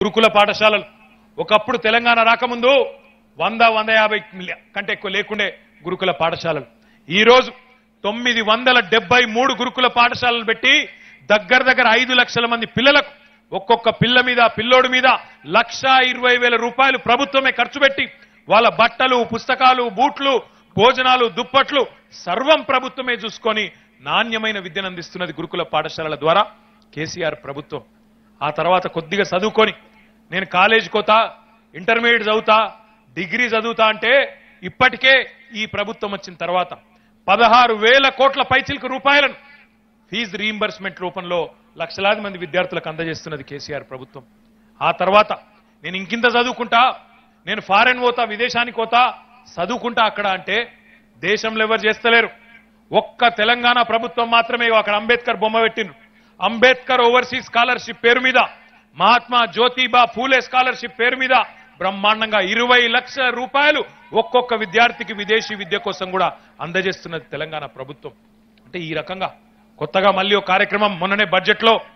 గురుకుల పాఠశాలలు ఒకప్పుడు తెలంగాణ రాకముందు వంద వంద యాభై మిలియ- కంటే ఎక్కువ లేకుండే గురుకుల పాఠశాలలు ఈ రోజు తొమ్మిది వందల డెబ్బై మూడు గురుకుల పాఠశాలలు పెట్టి దగ్గర దగ్గర ఐదు లక్షల మంది పిల్లలకు ఒక్కొక్క పిల్ల మీద పిల్లోడి మీద లక్ష ఇరవై వేల రూపాయలు ప్రభుత్వమే ఖర్చు పెట్టి వాళ్ళ బట్టలు పుస్తకాలు బూట్లు భోజనాలు దుప్పట్లు సర్వం ప్రభుత్వమే చూసుకొని నాణ్యమైన విద్యను అందిస్తున్నది గురుకుల పాఠశాలల ద్వారా కేసీఆర్ ప్రభుత్వం ఆ తర్వాత కొద్దిగా చదువుకొని నేను కాలేజ్ కోతా ఇంటర్మీడియట్ చదువుతా డిగ్రీ చదువుతా అంటే ఇప్పటికే ఈ ప్రభుత్వం వచ్చిన తర్వాత పదహారు వేల కోట్ల పైచిలకు రూపాయలను ఫీజు రీయింబర్స్మెంట్ రూపంలో లక్షలాది మంది విద్యార్థులకు అందజేస్తున్నది కేసీఆర్ ప్రభుత్వం ఆ తర్వాత నేను ఇంకింత చదువుకుంటా నేను ఫారెన్ పోతా విదేశానికి పోతా చదువుకుంటా అక్కడ అంటే దేశంలో ఎవరు చేస్తలేరు ఒక్క తెలంగాణ ప్రభుత్వం మాత్రమే అక్కడ అంబేద్కర్ బొమ్మ పెట్టిండ్రు అంబేద్కర్ ఓవర్సీస్ స్కాలర్షిప్ పేరు మీద మహాత్మా జ్యోతిబా ఫూలే స్కాలర్షిప్ పేరు మీద బ్రహ్మాండంగా ఇరవై లక్షల రూపాయలు ఒక్కొక్క విద్యార్థికి విదేశీ విద్య కోసం కూడా అందజేస్తున్నది తెలంగాణ ప్రభుత్వం అంటే ఈ రకంగా కొత్తగా మళ్ళీ ఒక కార్యక్రమం మొన్ననే బడ్జెట్ లో